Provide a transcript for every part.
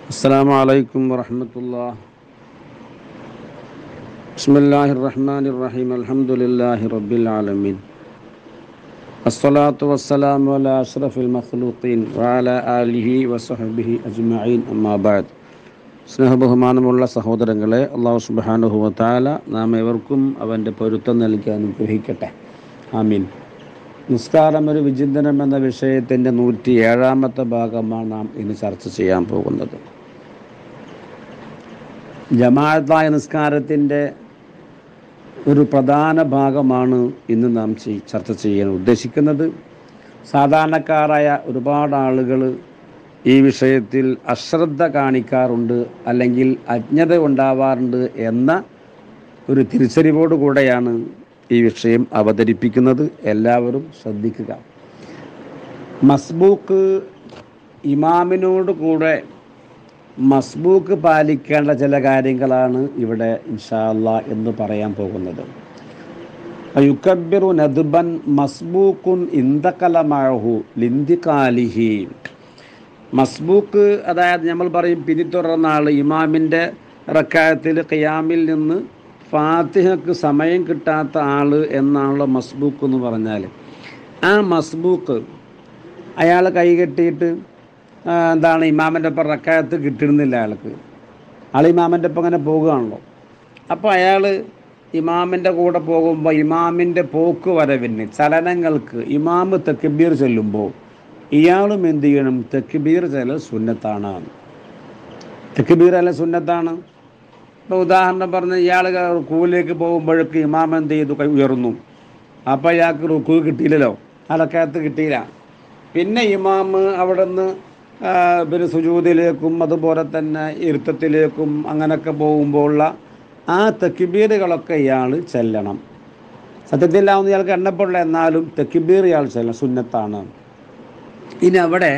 السلام عليكم ورحمة الله بسم الله الرحمن الرحيم الحمد لله رب العالمين الصلاة والسلام على أشرف المخلوقين وعلى آله وصحبه أجمعين أما بعد സ്നേഹബഹുമാനമുള്ള സഹോദരങ്ങളെ അള്ളാഹു സുബാനുഹുവ താല നാം ഏവർക്കും അവൻ്റെ പൊരുത്തം നൽകി അനുഗ്രഹിക്കട്ടെ ആമീൻ നിസ്കാരം ഒരു വിചിന്തനം എന്ന വിഷയത്തിൻ്റെ നൂറ്റി ഏഴാമത്തെ ഭാഗമാണ് നാം ഇന്ന് ചർച്ച ചെയ്യാൻ പോകുന്നത് ജമാഅത്തായ നിസ്കാരത്തിൻ്റെ ഒരു പ്രധാന ഭാഗമാണ് ഇന്ന് നാം ചെയ്- ചർച്ച ചെയ്യാൻ ഉദ്ദേശിക്കുന്നത് സാധാരണക്കാരായ ഒരുപാട് ആളുകൾ ഈ വിഷയത്തിൽ അശ്രദ്ധ കാണിക്കാറുണ്ട് അല്ലെങ്കിൽ അജ്ഞത ഉണ്ടാവാറുണ്ട് എന്ന ഒരു തിരിച്ചറിവോടു കൂടെയാണ് ഈ വിഷയം അവതരിപ്പിക്കുന്നത് എല്ലാവരും ശ്രദ്ധിക്കുക മസ്ബൂക്ക് ഇമാമിനോട് കൂടെ മസ്ബൂക്ക് പാലിക്കേണ്ട ചില കാര്യങ്ങളാണ് ഇവിടെ ഇൻഷാല്ല എന്ന് പറയാൻ പോകുന്നത് യുക്കബിറു നദ്ബൻ മസ്ബൂക്കുൻ ഇന്ദക്കലമഴഹു ലിന്ദിക്കാലിഹി മസ്ബൂക്ക് അതായത് നമ്മൾ പറയും പിന്തുടർന്ന ആൾ ഇമാമിൻ്റെ റക്കായത്തിൽ ഖിയാമിൽ നിന്ന് ഫാത്തിഹക്ക് സമയം കിട്ടാത്ത ആൾ എന്നാണല്ലോ മസ്ബൂക്ക് എന്ന് പറഞ്ഞാൽ ആ മസ്ബൂക്ക് അയാൾ കൈ കെട്ടിയിട്ട് ആ, എന്താണ് ഇമാമിൻ്റെ ഒപ്പം റക്കായത്ത് കിട്ടുന്നില്ല അയാൾക്ക് ആൾ ഇമാമിൻ്റെ ഒപ്പം അങ്ങനെ പോകുകയാണല്ലോ അപ്പോൾ അയാൾ ഇമാമിൻ്റെ കൂടെ പോകുമ്പോൾ ഇമാമിൻ്റെ പോക്ക് വരവിന് ചലനങ്ങൾക്ക് ഇമാമ് തെക്കുബീർ ചെല്ലുമ്പോൾ ഇയാളും എന്ത് ചെയ്യണം തെക്കുബീർ ചെല്ലൽ സുന്നത്താണ് തെക്കുബീർ അല്ല സുന്നത്താണ് ഇപ്പോൾ ഉദാഹരണം പറഞ്ഞ് ഇയാൾ റുക്കൂവിലേക്ക് പോകുമ്പോഴേക്ക് ഇമാം എന്ത് ചെയ്തു കൈ ഉയർന്നു അപ്പോൾ ഇയാൾക്ക് റുക്കൂ കിട്ടിയില്ലല്ലോ അലക്കകത്ത് കിട്ടിയില്ല പിന്നെ ഇമാമ് അവിടെ നിന്ന് പിന്നെ സുജൂതിലേക്കും അതുപോലെ തന്നെ ഇരുത്തത്തിലേക്കും അങ്ങനെയൊക്കെ പോകുമ്പോഴുള്ള ആ തെക്കിബീറുകളൊക്കെ ഇയാൾ ചെല്ലണം സത്യത്തിലാവുന്ന ഇയാൾക്ക് എണ്ണപ്പെടില്ല എന്നാലും തെക്കിബീർ ഇയാൾ ചെല്ലണം സുന്നത്താണ് ഇനി അവിടെ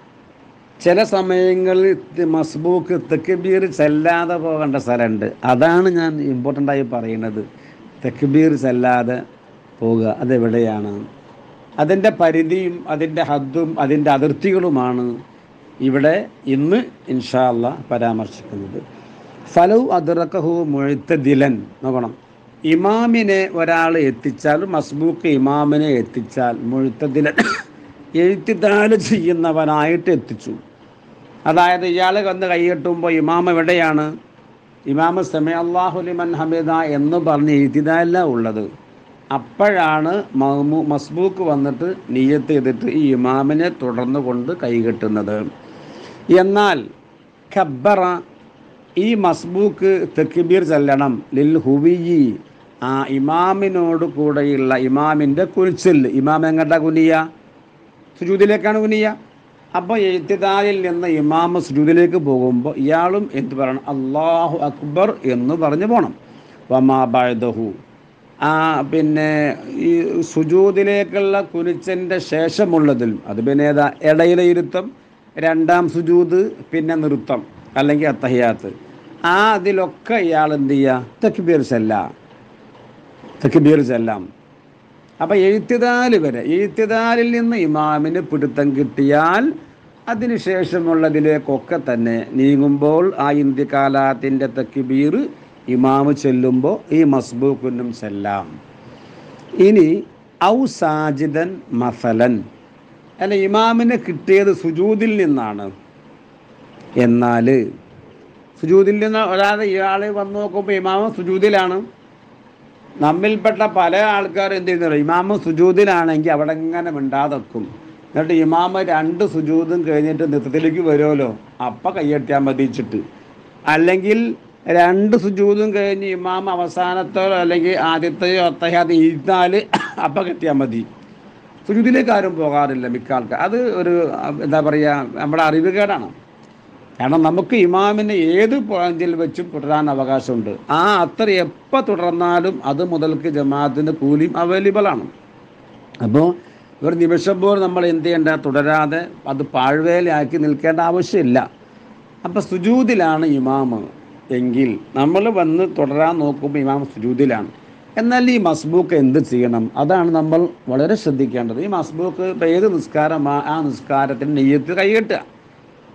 ചില സമയങ്ങളിൽ ത് മസ്ബൂക്ക് തെക്കുബീർ ചെല്ലാതെ പോകേണ്ട സ്ഥലമുണ്ട് അതാണ് ഞാൻ ഇമ്പോർട്ടൻ്റ് ആയി പറയുന്നത് തെക്കുബീർ ചെല്ലാതെ പോകുക അതെവിടെയാണ് അതിൻ്റെ പരിധിയും അതിൻ്റെ ഹദ്ദും അതിൻ്റെ അതിർത്തികളുമാണ് ഇവിടെ ഇന്ന് ഇൻഷാല്ല പരാമർശിക്കുന്നത് ഫലു അതിറക്കഹു മുഴുത്തതിലൻ നോക്കണം ഇമാമിനെ ഒരാൾ എത്തിച്ചാൽ മസ്ബൂക്ക് ഇമാമിനെ എത്തിച്ചാൽ മുഴുത്തതിലൻ എഴുത്തിദാല് ചെയ്യുന്നവനായിട്ട് എത്തിച്ചു അതായത് ഇയാൾ വന്ന് കൈകെട്ടുമ്പോൾ ഇമാം എവിടെയാണ് ഇമാമ് സമയ അള്ളാഹുലിമൻ ഹമീദ എന്ന് പറഞ്ഞ് എഴുതിയതല്ല ഉള്ളത് അപ്പോഴാണ് മഹ്മൂ മസ്ബൂക്ക് വന്നിട്ട് നീയത്ത് ചെയ്തിട്ട് ഈ ഇമാമിനെ തുടർന്ന് കൊണ്ട് കൈകെട്ടുന്നത് എന്നാൽ ഖബ്ബറ ഈ മസ്ബൂക്ക് തെക്കിബീർ ചെല്ലണം ലിൽ ഹുവിയി ആ ഇമാമിനോട് കൂടെയുള്ള ഇമാമിൻ്റെ കുരിച്ചിൽ ഇമാം എങ്ങട്ടാ കുനിയ സുജൂദിലേക്കാണ് കുനിയ അപ്പോൾ എഴുത്തിദാലിൽ നിന്ന് ഇമാമ സുജൂദിലേക്ക് പോകുമ്പോൾ ഇയാളും എന്ത് പറയണം അള്ളാഹു അക്ബർ എന്ന് പറഞ്ഞു പോകണം വമാ ബഅദഹു ആ പിന്നെ ഈ സുജൂദിലേക്കുള്ള കുനിച്ചൻ്റെ ശേഷമുള്ളതിൽ അത് പിന്നെ ഏതാ ഇടയിലെ ഇരുത്തം രണ്ടാം സുജൂദ് പിന്നെ നൃത്തം അല്ലെങ്കിൽ അത്തഹിയാത്ത് ആ അതിലൊക്കെ ഇയാൾ എന്ത് ചെയ്യുക തക്ബീർ ചെല്ലാം തക്ബീർ ചെല്ലാം അപ്പം എഴുത്തിദാല് വരെ എഴുത്തിദാലിൽ നിന്ന് ഇമാമിന് പിടുത്തം കിട്ടിയാൽ അതിനുശേഷമുള്ളതിലേക്കൊക്കെ തന്നെ നീങ്ങുമ്പോൾ ആ ഇന്ത്യകാലാത്തിൻ്റെ തക്ബീർ ഇമാമ് ചെല്ലുമ്പോൾ ഈ മസ്ബൂക്കിനും ചെല്ലാം ഇനി ഔ സാജിദൻ മസലൻ അല്ല ഇമാമിന് കിട്ടിയത് സുജൂദിൽ നിന്നാണ് എന്നാൽ സുജൂദിൽ നിന്ന് ഒരാൾ ഇയാൾ വന്ന് നോക്കുമ്പോൾ ഇമാമ് സുജൂദിലാണ് നമ്മിൽപ്പെട്ട പല ആൾക്കാരും എന്ത് ചെയ്യുന്നത് ഇമാമ് സുജൂദിലാണെങ്കിൽ അവിടെ ഇങ്ങനെ മിണ്ടാതെ വെക്കും എന്നിട്ട് ഇമാമ് രണ്ട് സുജൂദും കഴിഞ്ഞിട്ട് നൃത്തത്തിലേക്ക് വരുമല്ലോ അപ്പം കയ്യെട്ടിയാൽ മതിച്ചിട്ട് അല്ലെങ്കിൽ രണ്ട് സുജൂദും കഴിഞ്ഞ് ഇമാം അവസാനത്തോ അല്ലെങ്കിൽ ആദ്യത്തെയോ അത്തഹ്യാത് ഇരുന്നാൽ അപ്പം കെട്ടിയാൽ മതി സുജൂദിലേക്ക് ആരും പോകാറില്ല മിക്ക ആൾക്കാർ അത് ഒരു എന്താ പറയുക നമ്മുടെ അറിവുകേടാണ് കാരണം നമുക്ക് ഇമാമിനെ ഏത് പോയിന്റിൽ വെച്ചും തുടരാൻ അവകാശമുണ്ട് ആ അത്ര എപ്പോൾ തുടർന്നാലും അത് മുതൽക്ക് ജമാഅത്തിന് കൂലിയും അവൈലബിൾ ആണ് അപ്പോൾ ഒരു നിമിഷം പോലും നമ്മൾ എന്ത് ചെയ്യേണ്ട തുടരാതെ അത് പാഴ്വേലയാക്കി നിൽക്കേണ്ട ആവശ്യമില്ല അപ്പോൾ സുജൂദിലാണ് ഇമാമ് എങ്കിൽ നമ്മൾ വന്ന് തുടരാൻ നോക്കുമ്പോൾ ഇമാം സുജൂദിലാണ് എന്നാൽ ഈ മസ്ബൂക്ക് എന്ത് ചെയ്യണം അതാണ് നമ്മൾ വളരെ ശ്രദ്ധിക്കേണ്ടത് ഈ മസ്ബൂക്ക് ഇപ്പം ഏത് നിസ്കാരം ആ നിസ്കാരത്തിന് നെയ്യത്ത് കൈകെട്ടുക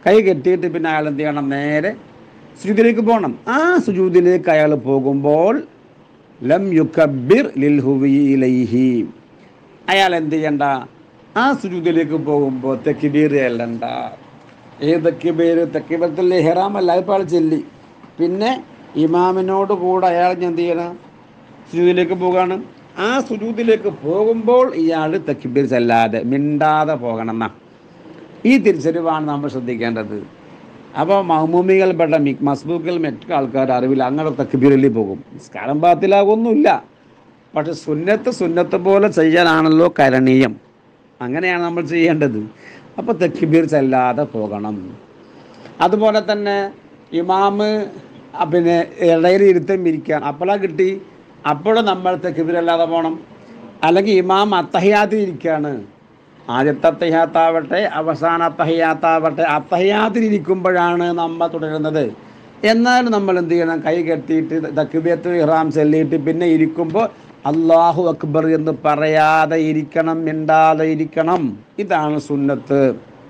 കൈ കെട്ടിയിട്ട് പിന്നെ അയാൾ എന്ത് ചെയ്യണം നേരെ സുജൂദിലേക്ക് പോകണം ആ സുജൂദിലേക്ക് അയാൾ പോകുമ്പോൾ ലം യുക്കബിർ ലിൽ ഹുവിയിലൈഹി അയാൾ എന്ത് ചെയ്യണ്ട ആ സുജൂദിലേക്ക് പോകുമ്പോൾ തെക്കിബീർ ചെല്ലണ്ട ഏത് തെക്കിബീർ തെക്കിബത്തുൽ ഇഹ്റാം അല്ല അതിപ്പോൾ അയാൾ ചെല്ലി പിന്നെ ഇമാമിനോട് കൂടെ അയാൾ എന്ത് ചെയ്യണം സുജൂദിലേക്ക് പോവുകയാണ് ആ സുജൂദിലേക്ക് പോകുമ്പോൾ ഇയാൾ തെക്കിബീർ ചെല്ലാതെ മിണ്ടാതെ പോകണം എന്നാ ഈ തിരിച്ചറിവാണ് നമ്മൾ ശ്രദ്ധിക്കേണ്ടത് അപ്പോൾ മഹ്മൂമികൾപ്പെട്ട മി മസ്ബൂക്കിൽ മറ്റു ആൾക്കാർ അറിവില്ല അങ്ങനെ തക്ബീറിൽ പോകും നിസ്കാരം ബാത്തിലാകൊന്നുമില്ല പക്ഷെ സുന്നത്ത് സുന്നത്ത് പോലെ ചെയ്യാനാണല്ലോ കരണീയം അങ്ങനെയാണ് നമ്മൾ ചെയ്യേണ്ടത് അപ്പോൾ തെക്കിബീർ ചെല്ലാതെ പോകണം അതുപോലെ തന്നെ ഇമാമ് ആ പിന്നെ ഇടയിൽ ഇരുത്തം ഇരിക്കാൻ അപ്പോഴാ കിട്ടി അപ്പോഴും നമ്മൾ തെക്കിബീരല്ലാതെ പോകണം അല്ലെങ്കിൽ ഇമാം അത്തഹയാത്തിൽ ഇരിക്കുകയാണ് ആദ്യത്തെ അത്തഹയാത്താവട്ടെ അവസാന അത്തഹയാത്താവട്ടെ അത്തഹയാത്തിൽ ഇരിക്കുമ്പോഴാണ് നമ്മൾ തുടരുന്നത് എന്നാലും നമ്മൾ എന്ത് ചെയ്യണം കൈ കെട്ടിയിട്ട് തക്ബിയത്ത് ഇറാം ചെല്ലിയിട്ട് പിന്നെ ഇരിക്കുമ്പോൾ അള്ളാഹു അക്ബർ എന്ന് പറയാതെ ഇരിക്കണം മിണ്ടാതെ ഇരിക്കണം ഇതാണ് സുന്നത്ത്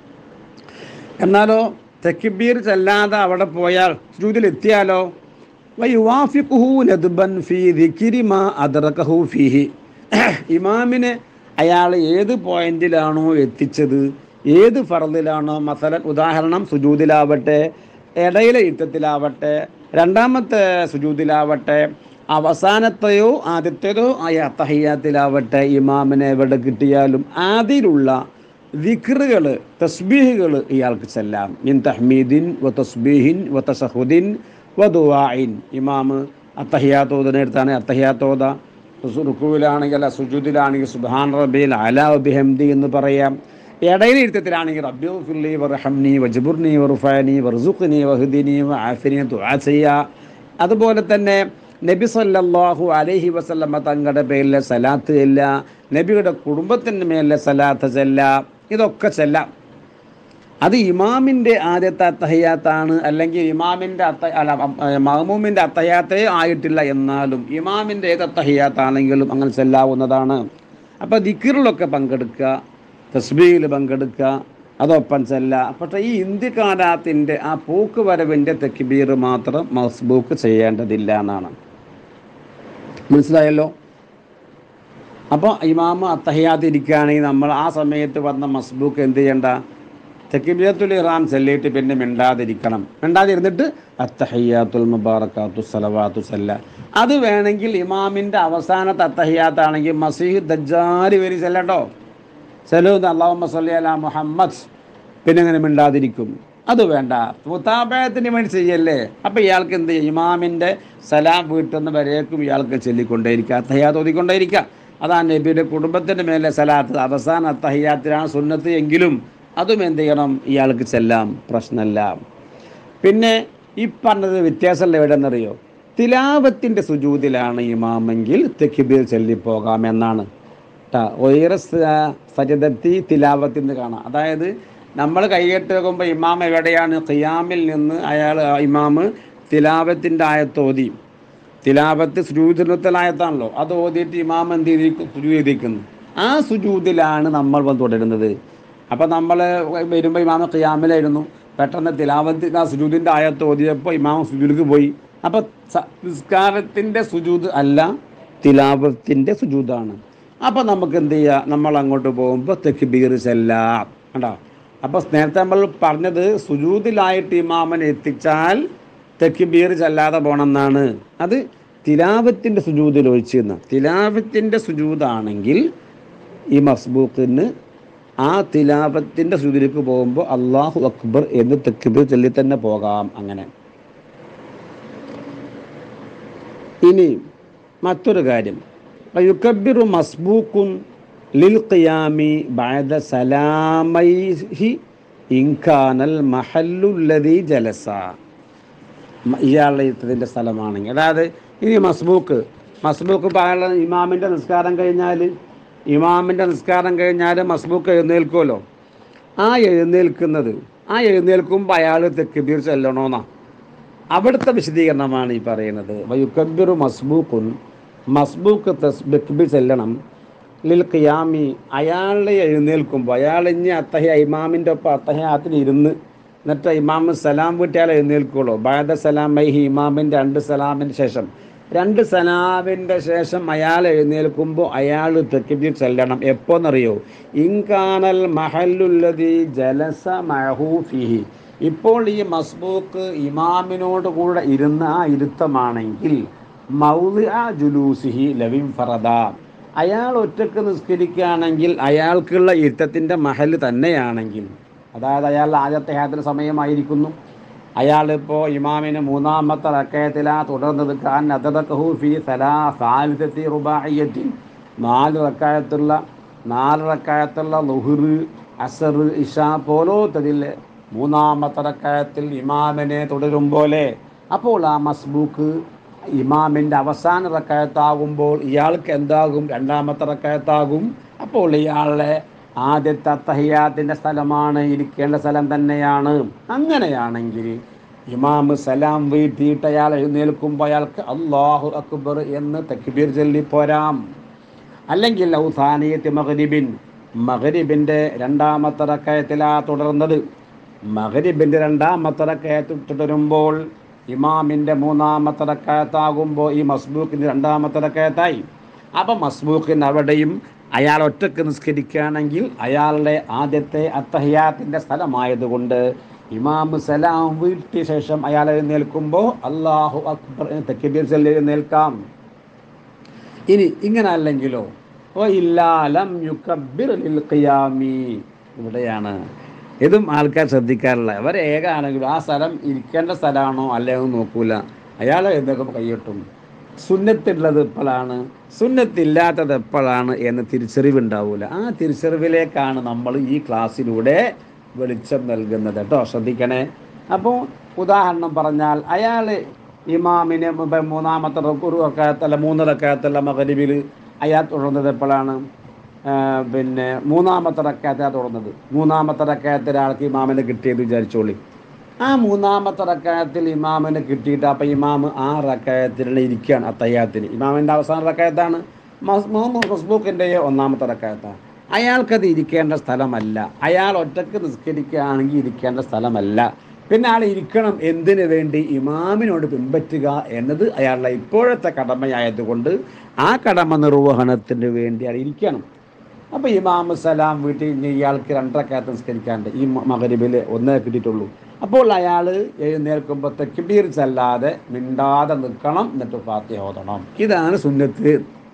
എന്നാലോ തെക്കിബീർ ചെല്ലാതെ അവിടെ പോയാൽ എത്തിയാലോ വയുവാഫിഖുഹു നദ്ബൻ ഫീ ദിക്രി മാ അദ്റകഹു ഫീഹി ഇമാമിനെ അയാൾ ഏത് പോയിന്റിലാണോ എത്തിച്ചത് ഏത് ഫറദിലാണോ മസലൻ ഉദാഹരണം സുജൂദിലാവട്ടെ ഇടയിലെ യുദ്ധത്തിലാവട്ടെ രണ്ടാമത്തെ സുജൂദിലാവട്ടെ അവസാനത്തെയോ ആദ്യത്തേതോ ആയ അത്തഹയ്യാത്തിലാവട്ടെ ഇമാമിനെ എവിടെ കിട്ടിയാലും ആദ്യയിലുള്ള വിക്റുകൾ തസ്ബീഹുകൾ ഇയാൾക്ക് ചെല്ലാം മിൻ തഹ്മീദിൻ വ തസ്ബീഹിൻ വ തസഹുദിൻ വ ദുആഇൻ ഇമാമ് അത്തഹിയാത്തോദിനെടുത്താണ് അത്തഹിയാത്തോദ റുക്കുവിലാണെങ്കിൽ അല്ല സുജൂദിലാണെങ്കിൽ സുബാൻ റബിൽ അല ബിഹംദി എന്ന് പറയാം ഇടയിൽ ഇരുത്തത്തിലാണെങ്കിൽ റബ്ബി ഫില്ലി വർഹംനി വജബുർനി വർഫാനി വർസുഖ്നി വഹുദിനി ആഫിനി ദുആ ചെയ്യുക അതുപോലെ തന്നെ നബി സല്ലല്ലാഹു അലൈഹി വസല്ലമ തങ്ങളുടെ പേരിലെ സലാത്ത് ചെല്ല നബിയുടെ കുടുംബത്തിൻ്റെ മേലിലെ സലാത്ത് ചെല്ല ഇതൊക്കെ ചെല്ലാം അത് ഇമാമിൻ്റെ ആദ്യത്തെ അത്തഹയാത്താണ് അല്ലെങ്കിൽ ഇമാമിൻ്റെ അത്ത അല്ല മഹമൂമിൻ്റെ അത്തഹയാത്തേ ആയിട്ടില്ല എന്നാലും ഇമാമിൻ്റെ ഏത് അത്തഹയാത്താണെങ്കിലും അങ്ങനെ ചെല്ലാവുന്നതാണ് അപ്പോൾ ദിക്കറിലൊക്കെ പങ്കെടുക്കുക തസ്ബീയിൽ പങ്കെടുക്കുക അതൊപ്പം ചെല്ല പക്ഷേ ഈ ഇന്ത്യക്കാലാത്തിൻ്റെ ആ പോക്ക് വരവിൻ്റെ തെക്കിബീർ മാത്രം മസ്ബൂക്ക് ചെയ്യേണ്ടതില്ല എന്നാണ് മനസ്സിലായല്ലോ അപ്പോൾ ഇമാമ് അത്തഹയാത്ത് ഇരിക്കുകയാണെങ്കിൽ നമ്മൾ ആ സമയത്ത് വന്ന മസ്ബൂക്ക് എന്ത് ചെയ്യണ്ട തെക്കിബിയത്തുൽ ഇറാം ചെല്ലിയിട്ട് പിന്നെ മിണ്ടാതിരിക്കണം മിണ്ടാതിരുന്നിട്ട് അത്തഹയ്യാത്തുൽ മുബാറക്കാത്തു സലവാത്തു സല്ല അത് വേണമെങ്കിൽ ഇമാമിൻ്റെ അവസാനത്തെ അത്തഹയ്യാത്താണെങ്കിൽ മസീഹ് ദജ്ജാലി വരി ചെല്ലട്ടോ സലൂദ് അള്ളാഹു മസല്ലി അല മുഹമ്മദ് പിന്നെ അങ്ങനെ മിണ്ടാതിരിക്കും അത് വേണ്ട മുത്താബയത്തിന് വേണ്ടി ചെയ്യല്ലേ അപ്പം ഇയാൾക്ക് എന്ത് ചെയ്യും ഇമാമിൻ്റെ സലാം വീട്ടുന്ന വരേക്കും ഇയാൾക്ക് ചൊല്ലിക്കൊണ്ടേയിരിക്കുക അത്തഹയാത്ത് ഓതിക്കൊണ്ടേയിരിക്കുക അതാണ് നബിയുടെ കുടുംബത്തിൻ്റെ മേലെ സലാത്ത് അവസാന അത്തഹയാത്തിലാണ് സുന്നത്ത് എങ്കിലും അതും എന്ത് ചെയ്യണം ഇയാൾക്ക് ചെല്ലാം പ്രശ്നമല്ല പിന്നെ ഈ പറഞ്ഞത് വ്യത്യാസമല്ല എവിടെയെന്നറിയോ തിലാവത്തിൻ്റെ സുജൂതിലാണ് ഇമാമെങ്കിൽ തെക്കിബീർ ചൊല്ലിപ്പോകാം എന്നാണ് വൈറസ് സജദത്തി തിലാവത്തിൽ നിന്ന് കാണാം അതായത് നമ്മൾ കൈകെട്ട് വെക്കുമ്പോൾ ഇമാം എവിടെയാണ് ഖിയാമിൽ നിന്ന് അയാൾ ഇമാമ് തിലാവത്തിൻ്റെ ആയത്തോതി തിലാവത്ത് സുജൂദിനത്തിലായത്താണല്ലോ അത് ഓതിയിട്ട് ഇമാം എന്ത് ചെയ്തിരിക്കും സുജൂ ചെയ്തിരിക്കുന്നു ആ സുജൂദിലാണ് നമ്മൾ വന്ന് തുടരുന്നത് അപ്പോൾ നമ്മൾ വരുമ്പോൾ ഇമാമ ഖിയാമിലായിരുന്നു പെട്ടെന്ന് തിലാവത്ത് ആ സുജൂദിൻ്റെ ആയത്ത് ഓതിയപ്പോൾ ഇമാം സുജൂദിക്ക് പോയി അപ്പോൾ നിസ്കാരത്തിൻ്റെ സുജൂദ് അല്ല തിലാവത്തിൻ്റെ സുജൂദാണ് അപ്പോൾ നമുക്ക് എന്ത് ചെയ്യുക നമ്മൾ അങ്ങോട്ട് പോകുമ്പോൾ തെക്കിബീർ ചെല്ലാം കണ്ടോ അപ്പോൾ നേരത്തെ നമ്മൾ പറഞ്ഞത് സുജൂദിലായിട്ട് ഇമാമനെ എത്തിച്ചാൽ തെക്കിബീർ ചെല്ലാതെ പോകണം എന്നാണ് അത് തിലാവത്തിൻ്റെ സുജൂദിൽ ഒഴിച്ചെന്ന് തിലാവത്തിൻ്റെ സുജൂദാണെങ്കിൽ ഈ മസ്ബൂക്കിന് ആ തിലാവത്തിൻ്റെ സുജൂദിലേക്ക് പോകുമ്പോൾ അള്ളാഹു അക്ബർ എന്ന് തെക്കിബീർ ചൊല്ലി തന്നെ പോകാം അങ്ങനെ ഇനി മറ്റൊരു കാര്യം യുക്കബിറു മസ്ബൂക്കുൻ ലിൽ ഖിയാമി ബഅദ സലാമൈഹി ഇൻകാനൽ മഹല്ലുല്ലദി ജലസ ഇയാളുടെ യുദ്ധത്തിൻ്റെ സ്ഥലമാണെങ്കിൽ അതായത് ഇനി മസ്ബൂക്ക് മസ്ബൂക്ക് ഇപ്പോൾ ഇമാമിൻ്റെ നിസ്കാരം കഴിഞ്ഞാൽ ഇമാമിൻ്റെ നിസ്കാരം കഴിഞ്ഞാൽ മസ്ബൂക്ക് എഴുന്നേൽക്കുമല്ലോ ആ എഴുന്നേൽക്കുന്നത് ആ എഴുന്നേൽക്കുമ്പോൾ അയാൾ തെക്കുബീർ ചെല്ലണമെന്നാ അവിടുത്തെ വിശദീകരണമാണ് ഈ പറയുന്നത് വയുക്കബിറു മസ്ബൂക്കുൻ മസ്ബൂക്ക് തെക്ബീർ ചെല്ലണം ലിൽ ഖിയാമി അയാളുടെ എഴുന്നേൽക്കുമ്പോൾ അയാൾ ഇനി അത്തഹ ഇമാമിൻ്റെ ഒപ്പം അത്തഹയാത്തിൽ ഇരുന്ന് എന്നിട്ട് ഇമാമ് സലാം വീട്ടിയാൽ എഴുന്നേൽക്കുള്ളൂ ബാദ സലാമൈഹി ഇമാമിൻ്റെ രണ്ട് സലാമിന് ശേഷം രണ്ട് സലാമിൻ്റെ ശേഷം അയാൾ എഴുന്നേൽക്കുമ്പോൾ അയാൾ തെക്കിബീർ ചെല്ലണം എപ്പോന്നറിയോ ഇൻകാനൽ മഹല്ലുല്ലതി ജലസ മഹൂഫിഹി ഇപ്പോൾ ഈ മസ്ബൂക്ക് ഇമാമിനോട് കൂടെ ഇരുന്ന ആ ഇരുത്തമാണെങ്കിൽ മൗലി ആ ജുലൂസിഹി ലവിൻ ഫറദ അയാൾ ഒറ്റക്ക് നിസ്കരിക്കുകയാണെങ്കിൽ അയാൾക്കുള്ള ഇരുത്തത്തിൻ്റെ മഹല് തന്നെയാണെങ്കിൽ അതായത് അയാൾ ആദ്യത്തെ ഹാത്തിന് സമയമായിരിക്കുന്നു അയാളിപ്പോൾ ഇമാമിന് മൂന്നാമത്തെ റക്കയത്തിലാ തുടർന്നത് ഖാൻ അതദക്കഹു ഫി സലാ സാലിസത്തി റുബായിയത്തി നാല് റക്കായത്തുള്ള നാല് റക്കായത്തുള്ള ലുഹുർ അസർ ഇഷ പോലോത്തതിൽ മൂന്നാമത്തെ റക്കായത്തിൽ ഇമാമിനെ തുടരും പോലെ അപ്പോൾ ആ മസ്ബൂക്ക് ഇമാമിൻ്റെ അവസാന റക്കായത്താകുമ്പോൾ ഇയാൾക്ക് എന്താകും രണ്ടാമത്തെ റക്കായത്താകും അപ്പോൾ ഇയാളുടെ ആദ്യത്തെ അത്തഹിയാത്തിൻ്റെ സ്ഥലമാണ് ഇരിക്കേണ്ട സ്ഥലം തന്നെയാണ് അങ്ങനെയാണെങ്കിൽ ഇമാമ് സലാം വീട്ടിയിട്ട് അയാൾ എഴുന്നേൽക്കുമ്പോൾ അയാൾക്ക് അള്ളാഹു അക്ബർ എന്ന് തക്ബീർ ചൊല്ലിപ്പോരാം അല്ലെങ്കിൽ ഔസാനിയത്ത് മഹരിബിൻ മഹരിബിൻ്റെ രണ്ടാമത്തെ റക്കയത്തിലാ തുടർന്നത് മഹരിബിൻ്റെ രണ്ടാമത്തെ റക്കയത്ത് തുടരുമ്പോൾ ഇമാമിൻ്റെ മൂന്നാമത്തെ റക്കയത്താകുമ്പോൾ ഈ മസ്ബൂക്കിൻ്റെ രണ്ടാമത്തെ റക്കയത്തായി അപ്പം മസ്ബൂക്കിന് അവിടെയും അയാൾ ഒറ്റക്ക് നിസ്കരിക്കുകയാണെങ്കിൽ അയാളുടെ ആദ്യത്തെ അത്തഹിയാത്തിൻ്റെ സ്ഥലമായതുകൊണ്ട് ഇമാമ് സലാം വീട്ടിയ ശേഷം അയാൾ എഴുന്നേൽക്കുമ്പോൾ അള്ളാഹു അക്ബർ എന്ന് തെക്കിബീർ ചൊല്ലി എഴുന്നേൽക്കാം ഇനി ഇങ്ങനെ അല്ലെങ്കിലോ ഓ ഇല്ലാലം യുക്കബിർ ലിൽ ഖിയാമി ഇവിടെയാണ് ഇതും ആൾക്കാർ ശ്രദ്ധിക്കാറില്ല അവർ ഏകാണെങ്കിലും ആ സ്ഥലം ഇരിക്കേണ്ട സ്ഥലമാണോ അല്ലയോ എന്ന് നോക്കൂല അയാൾ എന്തൊക്കെ കൈയിട്ടും സുന്നത്തുള്ളത് എപ്പോഴാണ് സുന്നത്തില്ലാത്തത് എപ്പോഴാണ് എന്ന് തിരിച്ചറിവുണ്ടാവില്ല ആ തിരിച്ചറിവിലേക്കാണ് നമ്മൾ ഈ ക്ലാസ്സിലൂടെ വെളിച്ചം നൽകുന്നത് കേട്ടോ ശ്രദ്ധിക്കണേ അപ്പോൾ ഉദാഹരണം പറഞ്ഞാൽ അയാൾ ഇമാമിനെ ഇപ്പം മൂന്നാമത്തെ ഒരു റക്കാത്തല്ല മൂന്ന് റക്കാത്തല്ല മകരിബിൽ അയാൾ തുടർന്നത് എപ്പോഴാണ് ആ, പിന്നെ മൂന്നാമത്തെ റക്കാത്ത തുടർന്നത് മൂന്നാമത്തെ റക്കായത്തിൽ ഒരാൾക്ക് ഇമാമിനെ കിട്ടിയത് വിചാരിച്ചോളി ആ മൂന്നാമത്തെ റക്കായത്തിൽ ഇമാമിനെ കിട്ടിയിട്ട് അപ്പം ഇമാമ് ആ റക്കായത്തിൽ ഇരിക്കുകയാണ് ആ തയ്യാത്തിന് ഇമാമിൻ്റെ അവസാന റക്കായത്താണ് മസ്ബൂക്കിൻ്റെ ഒന്നാമത്തെ റക്കായത്താണ് അയാൾക്കത് ഇരിക്കേണ്ട സ്ഥലമല്ല അയാൾ ഒറ്റക്ക് നിസ്കരിക്കുകയാണെങ്കിൽ ഇരിക്കേണ്ട സ്ഥലമല്ല പിന്നെ ആൾ ഇരിക്കണം എന്തിനു വേണ്ടി ഇമാമിനോട് പിൻപറ്റുക എന്നത് അയാളുടെ ഇപ്പോഴത്തെ കടമയായതുകൊണ്ട് ആ കടമ നിർവഹണത്തിന് വേണ്ടി അയാൾ ഇരിക്കണം അപ്പോൾ ഇമാമ് സലാം വീട്ടിൽ ഇനി ഇയാൾക്ക് രണ്ടരക്കകത്ത് നിസ്കരിക്കാണ്ട് ഈ മകരിബിൽ ഒന്നേ കിട്ടിയിട്ടുള്ളൂ അപ്പോൾ അയാൾ എഴുന്നേൽക്കുമ്പോൾ തെക്കിബീർ ചെല്ലാതെ മിണ്ടാതെ നിൽക്കണം എന്നിട്ട് ഫാത്തിഹ ഓതണം ഇതാണ് സുന്നത്ത്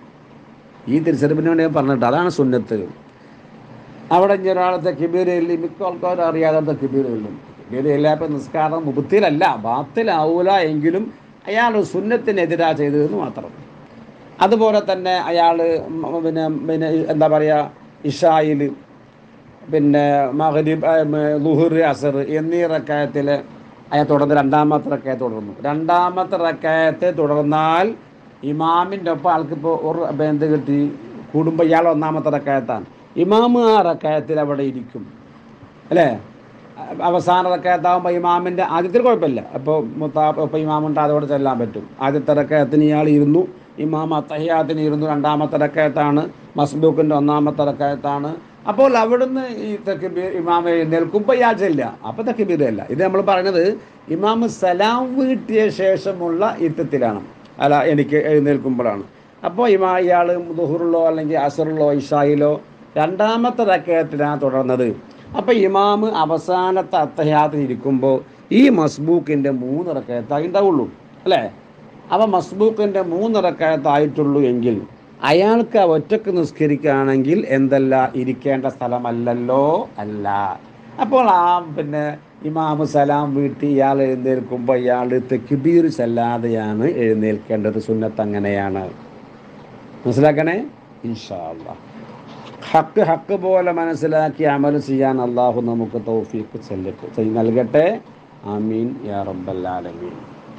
ഈ തിരിച്ചറിവിന് വേണ്ടി ഞാൻ പറഞ്ഞിട്ട് അതാണ് സുന്നത്ത് അവിടെ ഇനി ഒരാൾ തെക്കിബീർ ചൊല്ലി മിക്ക ആൾക്കാരും അറിയാതെ തെക്കിബീർ ചൊല്ലും തെക്കിബീർ ചെല്ലാപ്പോൾ നിസ്കാരം മുബത്തിലല്ല ബാത്തിലാവൂല എങ്കിലും അയാൾ സുന്നത്തിനെതിരാ ചെയ്തതെന്ന് മാത്രം അതുപോലെ തന്നെ അയാൾ പിന്നെ പിന്നെ എന്താ പറയുക ഇഷായിൽ പിന്നെ മഹരീബ് ലുഹുർ അസർ എന്നീ റക്കായത്തിൽ അയാൾ തുടർന്ന് രണ്ടാമത്തെ റക്കായ തുടർന്നു രണ്ടാമത്തെ റക്കായത്തെ തുടർന്നാൽ ഇമാമിൻ്റെ ഒപ്പം ആൾക്കിപ്പോൾ ഒരു എന്ത് കിട്ടി കൂടുമ്പോൾ ഇയാൾ ഒന്നാമത്തെ റക്കായത്താണ് ഇമാമ് ആ റക്കായത്തിൽ അവിടെ ഇരിക്കും അല്ലേ അവസാന റക്കയത്താകുമ്പോൾ ഇമാമിൻ്റെ ആദ്യത്തിൽ കുഴപ്പമില്ല അപ്പോൾ മുത്താ ഇപ്പോൾ ഇമാമുണ്ട് അതോടെ ചെല്ലാൻ പറ്റും ആദ്യത്തെ റക്കയത്തിന് ഇയാൾ ഇരുന്നു ഇമാം അത്തഹിയാത്തിന് ഇരുന്നു രണ്ടാമത്തെ റക്കയത്താണ് മസ്ബൂക്കിൻ്റെ ഒന്നാമത്തെ റക്കയത്താണ് അപ്പോൾ അവിടുന്ന് ഈ തക്കിബീർ ഇമാം എഴുന്നേൽക്കുമ്പോൾ ഇയാൾ ചെല്ലുക അപ്പോൾ തക്കിബീർ അല്ല ഇത് നമ്മൾ പറയുന്നത് ഇമാം സലാം വീട്ടിയ ശേഷമുള്ള ഇത്തത്തിലാണ് അല്ല എനിക്ക് എഴുന്നേൽക്കുമ്പോഴാണ് അപ്പോൾ ഇമാ ഇയാൾ ദുഹുറിലോ അല്ലെങ്കിൽ അസറിലോ ഇഷായിലോ രണ്ടാമത്തെ റക്കയത്തിലാണ് തുടർന്നത് അപ്പോൾ ഇമാമ് അവസാനത്തെ അത്തഹ്യാത്തിൽ ഇരിക്കുമ്പോൾ ഈ മസ്ബൂക്കിൻ്റെ മൂന്ന് റക്കയത്തായി ഉണ്ടാവുള്ളൂ അല്ലേ അപ്പോൾ മസ്ബൂക്കിൻ്റെ മൂന്ന് റക്കയത്തായിട്ടുള്ളൂ എങ്കിൽ അയാൾക്ക് ആ ഒറ്റക്ക് നിസ്കരിക്കുകയാണെങ്കിൽ എന്തല്ല ഇരിക്കേണ്ട സ്ഥലമല്ലല്ലോ അല്ല അപ്പോൾ ആ പിന്നെ ഇമാമ് സലാം വീട്ടി ഇയാൾ എഴുന്നേൽക്കുമ്പോൾ ഇയാൾ തെക്കിബീർ ചെല്ലാതെയാണ് എഴുന്നേൽക്കേണ്ടത് സുന്നത്ത് അങ്ങനെയാണ് മനസ്സിലാക്കണേ ഇൻഷാ അല്ലാ ഹക്ക് ഹക്ക് പോലെ മനസ്സിലാക്കി അമൽ ചെയ്യാൻ അള്ളാഹു നമുക്ക് തൗഫീഖ് ചെല്ലട്ടെ ചെയ്- നൽകട്ടെ ആമീൻ യാ റബ്ബല്ലാലമീൻ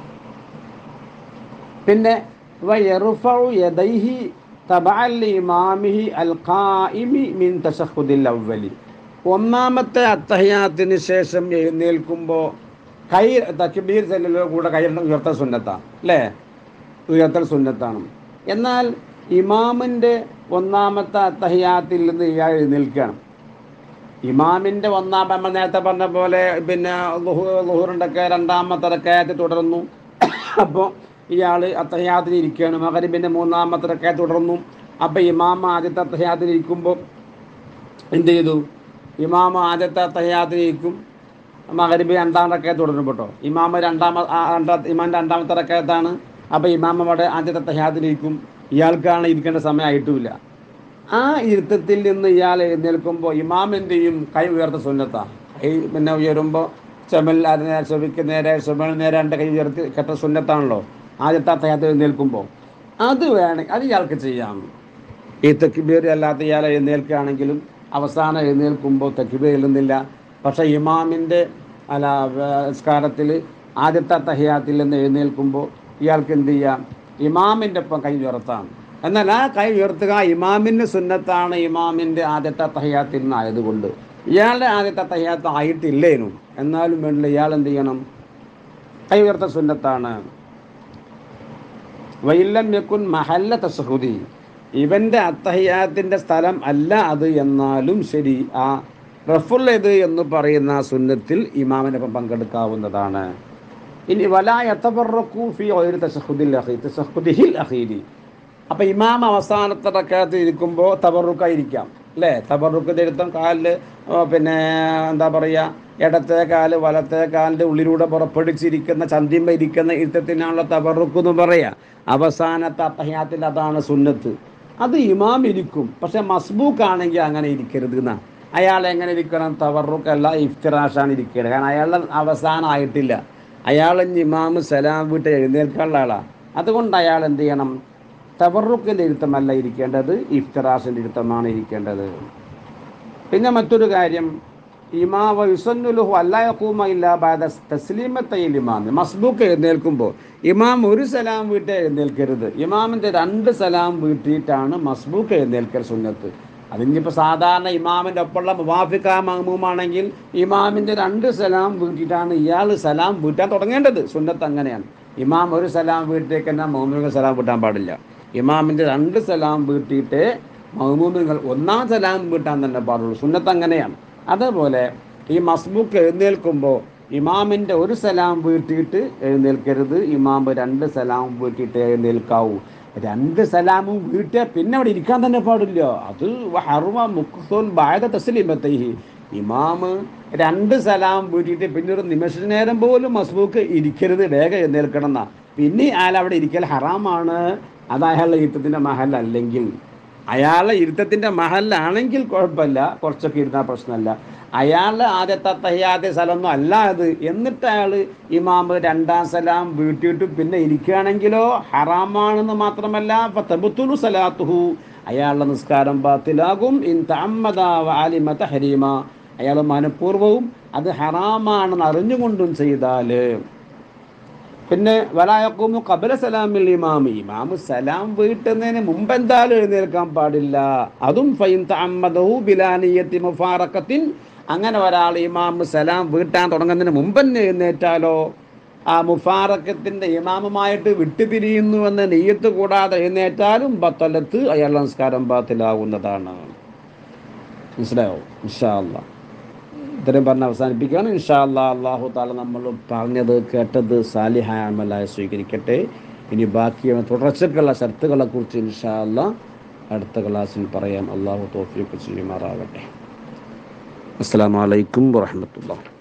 പിന്നെ വയറുഫഉ യദൈഹി തബഅൻ ലിഇമാമിഹി അൽ ഖായിമി മിൻ തശഹുദിൽ അവ്വലി ഒന്നാമത്തെ അത്തഹയാത്തിന് ശേഷം എഴുന്നേൽക്കുമ്പോൾ കൈ തക്ബീർ ചെല്ലലോ കൂടെ കൈ ഉയർത്തൽ സുന്നത്താണ് അല്ലേ ഉയർത്തൽ സുന്നത്താണ് എന്നാൽ ഇമാമിൻ്റെ ഒന്നാമത്തെ അത്തഹയാത്തിൽ നിന്ന് ഇയാൾ എഴുന്നേൽക്കുകയാണ് ഇമാമിൻ്റെ ഒന്നാം നമ്മൾ നേരത്തെ പറഞ്ഞ പോലെ പിന്നെ ലുഹുറിൻ്റെയൊക്കെ രണ്ടാമത്തെ റക്കയത്ത് തുടർന്നു അപ്പോൾ ഇയാൾ അത്തഹയാത്തിൽ ഇരിക്കുകയാണ് മകരിബിൻ്റെ മൂന്നാമത്തെ റക്കയത്ത് തുടർന്നു അപ്പോൾ ഇമാം ആദ്യത്തെ അത്തഹയാത്തിൽ ഇരിക്കുമ്പോൾ എന്ത് ചെയ്തു ഇമാം ആദ്യത്തെ അത്തഹയാത്തിൽ ഇരിക്കും മകരിബ് രണ്ടാം റക്കയത്ത് തുടരും കേട്ടോ ഇമാമ രണ്ടാമ ആ രണ്ടാ ഇമാം രണ്ടാമത്തെ റക്കയത്താണ് അപ്പോൾ ഇമാം അവിടെ ആദ്യത്തെ അത്തഹയാത്തിലിരിക്കും ഇയാൾക്കാണ് ഇരിക്കേണ്ട സമയമായിട്ടുമില്ല ആ ഇരുത്തത്തിൽ നിന്ന് ഇയാൾ എഴുന്നേൽക്കുമ്പോൾ ഇമാം എന്ത് ചെയ്യും കൈ ഉയർത്ത സുന്നത്താ കൈ പിന്നെ ഉയരുമ്പോൾ ചെമൽ അതിനെ ചെവിക്ക് നേരെ ചെമൽ നേരെ രണ്ട് കൈ ഉയർത്തി കെട്ട സുന്നത്താണല്ലോ ആദ്യത്തെ അത്തഹ്യാത്ത് എഴുന്നേൽക്കുമ്പോൾ അത് വേണമെങ്കിൽ അത് ഇയാൾക്ക് ചെയ്യാം ഈ തെക്കിബീർ അല്ലാത്ത ഇയാൾ എഴുന്നേൽക്കുകയാണെങ്കിലും അവസാനം എഴുന്നേൽക്കുമ്പോൾ തെക്കിബീർ എഴുതുന്നില്ല പക്ഷേ ഇമാമിൻ്റെ അല്ല സംസ്കാരത്തിൽ ആദ്യത്തെ തഹയാത്തിൽ നിന്ന് എഴുന്നേൽക്കുമ്പോൾ ഇയാൾക്ക് എന്ത് ചെയ്യാം ഇമാമിൻ്റെ ഒപ്പം കൈ ഉയർത്താണ് എന്നാൽ ആ കൈ ഉയർത്തുക ഇമാമിൻ്റെ സുന്നത്താണ് ഇമാമിൻ്റെ ആദ്യത്തെ തഹയാത്തിൽ നിന്നായതുകൊണ്ട് ഇയാളുടെ ആദ്യത്തെ തഹയാത്ത് ആയിട്ടില്ലേനും എന്നാലും വേണ്ടില്ല ഇയാൾ എന്ത് ചെയ്യണം കൈ ഉയർത്ത സുന്നത്താണ് വൈല്ലം യക്കുൻ മഹല്ല തസഹുദി ഇവൻ്റെ അത്തഹയാത്തിൻ്റെ സ്ഥലം അല്ല അത് എന്നാലും ശരി ആ റഫുൽ ഇത് എന്ന് പറയുന്ന ആ സുന്നത്തിൽ ഇമാമിനൊപ്പം പങ്കെടുക്കാവുന്നതാണ് ഇനി വലാ യത്തബറക്കു ഫി ഒരു തസഹുദിൽ അഹീ തസഹുദിഹിൽ അഹീരി അപ്പോൾ ഇമാം അവസാനത്തെ റക്കയത്ത് ഇരിക്കുമ്പോൾ തബറുക്കായിരിക്കാം അല്ലേ തബറുക്ക് തിരുത്തം കാലിൽ പിന്നെ എന്താ പറയുക ഇടത്തെ കാല് വലത്തെ കാലിൻ്റെ ഉള്ളിലൂടെ പുറപ്പെടുച്ചിരിക്കുന്ന ചന്തിമ ഇരിക്കുന്ന ഇരുത്തത്തിനാണല്ലോ തബറുക്ക് എന്ന് പറയുക അവസാനത്തെ അത്തഹ്യാത്തിൽ അതാണ് സുന്നത്ത് അത് ഇമാം ഇരിക്കും പക്ഷെ മസ്ബൂക്ക് ആണെങ്കിൽ അങ്ങനെ ഇരിക്കരുത് എന്നാ അയാൾ എങ്ങനെ ഇരിക്കണം തവറുക്കല്ല ഇഫ്തിറാഷാണ് ഇരിക്കുന്നത് കാരണം അയാളുടെ അവസാനമായിട്ടില്ല അയാൾ ഇമാം സലാം വിട്ട് എഴുന്നേൽക്കാനുള്ള ആളാണ് അതുകൊണ്ട് അയാൾ എന്ത് ചെയ്യണം തവറുക്കിൻ്റെ ഇരുത്തമല്ല ഇരിക്കേണ്ടത് ഇഫ്തിറാഷിൻ്റെ ഇരുത്തമാണ് ഇരിക്കേണ്ടത് പിന്നെ മറ്റൊരു കാര്യം ഇമാ വയുസന്നുലുഹു അല്ലായക്കൂമ ഇല്ല ബാദ തസ്ലീമത്തയിൽ ഇമാം മസ്ബൂക്ക് എഴുന്നേൽക്കുമ്പോൾ ഇമാം ഒരു സലാം വീട്ട് എഴുന്നേൽക്കരുത് ഇമാമിൻ്റെ രണ്ട് സലാം വീട്ടിയിട്ടാണ് മസ്ബൂക്ക് എഴുന്നേൽക്കൽ സുന്നത്ത് അതിനിപ്പോൾ സാധാരണ ഇമാമിൻ്റെ ഒപ്പമുള്ള മുവാഫിക്ക മഹ്മൂമാണെങ്കിൽ ഇമാമിൻ്റെ രണ്ട് സലാം വീട്ടിയിട്ടാണ് ഇയാൾ സലാം വീട്ടാൻ തുടങ്ങേണ്ടത് സുന്നത്ത് അങ്ങനെയാണ് ഇമാം ഒരു സലാം വീട്ടിലേക്ക് തന്നെ മഹ്മൂമികൾ സലാം വീട്ടാൻ പാടില്ല ഇമാമിൻ്റെ രണ്ട് സലാം വീട്ടിയിട്ട് മഹ്മൂമികൾ ഒന്നാം സലാം വീട്ടാൻ തന്നെ പാടുള്ളൂ സുന്നത്ത് അങ്ങനെയാണ് അതേപോലെ ഈ മസ്ബൂക്ക് എഴുന്നേൽക്കുമ്പോൾ ഇമാമിൻ്റെ ഒരു സലാം വീട്ടിയിട്ട് എഴുന്നേൽക്കരുത് ഇമാം രണ്ട് സലാം വീട്ടിയിട്ട് എഴുന്നേൽക്കാവൂ രണ്ട് സലാമും വീട്ടിൽ പിന്നെ അവിടെ ഇരിക്കാൻ തന്നെ പാടില്ല അത് ഹറുമ മുക്സോൽ ബായത തസ്ലീമത്തൈഹി ഇമാമ് രണ്ട് സലാം വീട്ടിയിട്ട് പിന്നെ ഒരു നിമിഷ നേരം പോലും മസ്ബൂക്ക് ഇരിക്കരുത് വേഗം എഴുന്നേൽക്കണം എന്നാ പിന്നെ അയാൾ അവിടെ ഇരിക്കൽ ഹറാമാണ് അത് അയാളുടെ ഇരുത്തത്തിൻ്റെ മഹലല്ലെങ്കിൽ അയാളുടെ ഇരുത്തത്തിൻ്റെ മഹലാണെങ്കിൽ കുഴപ്പമില്ല കുറച്ചൊക്കെ ഇരുന്നാൽ പ്രശ്നമല്ല അയാളുടെ ആദ്യത്തെ തയ്യാതെ സ്ഥലമൊന്നും അല്ല അത് എന്നിട്ട് അയാൾ ഇമാമ് രണ്ടാം സലാം വീട്ടിയിട്ട് പിന്നെ ഇരിക്കുകയാണെങ്കിലോ ഹറാമാണെന്ന് മാത്രമല്ല തബുത്തുലു സലാത്തുഹു അയാളുടെ നിസ്കാരം ബാത്തിലാകും ഇൻ തമ്മദ ആലിമ ഹരീമ അയാൾ മനഃപൂർവ്വവും അത് ഹറാമാണെന്ന് അറിഞ്ഞുകൊണ്ടും ചെയ്താൽ പിന്നെ വലായക്കുമു കബല സലാമിൽ ഇമാമ് ഇമാമ് സലാം വീട്ടുന്നതിന് മുമ്പ് എന്തായാലും എഴുന്നേൽക്കാൻ പാടില്ല അതും ഫൈൻ തമ്മദഹു ബിലാനിയത്തി മുഫാറക്കത്തിൻ അങ്ങനെ ഒരാൾ ഇമാമ് സലാം വീട്ടാൻ തുടങ്ങുന്നതിന് മുമ്പ് തന്നെ എഴുന്നേറ്റാലോ ആ മുഫാറക്കത്തിൻ്റെ ഇമാമുമായിട്ട് വിട്ടുപിരിയുന്നുവെന്ന് നെയ്യത്ത് കൂടാതെ എഴുന്നേറ്റാലും ബത്തലത്ത് അയാളുടെ നമസ്കാരം ബാത്തിലാവുന്നതാണ് മനസ്സിലായോ ഇൻഷാ അല്ലാ ഇത്രയും പറഞ്ഞ് അവസാനിപ്പിക്കുകയാണ് ഇൻഷാ അല്ലാ അള്ളാഹു താല നമ്മൾ പറഞ്ഞത് കേട്ടത് സാലിഹായ അമലായി സ്വീകരിക്കട്ടെ ഇനി ബാക്കി തുടർച്ചക്കുള്ള ഷർത്തുകളെ കുറിച്ച് ഇൻഷാ അല്ലാ അടുത്ത ക്ലാസ്സിൽ പറയാം അള്ളാഹു തോഫിയൊക്കെ ചെയ്യുമാറാകട്ടെ അസ്സാം വലൈക്കും വാഹമത്തുള്ള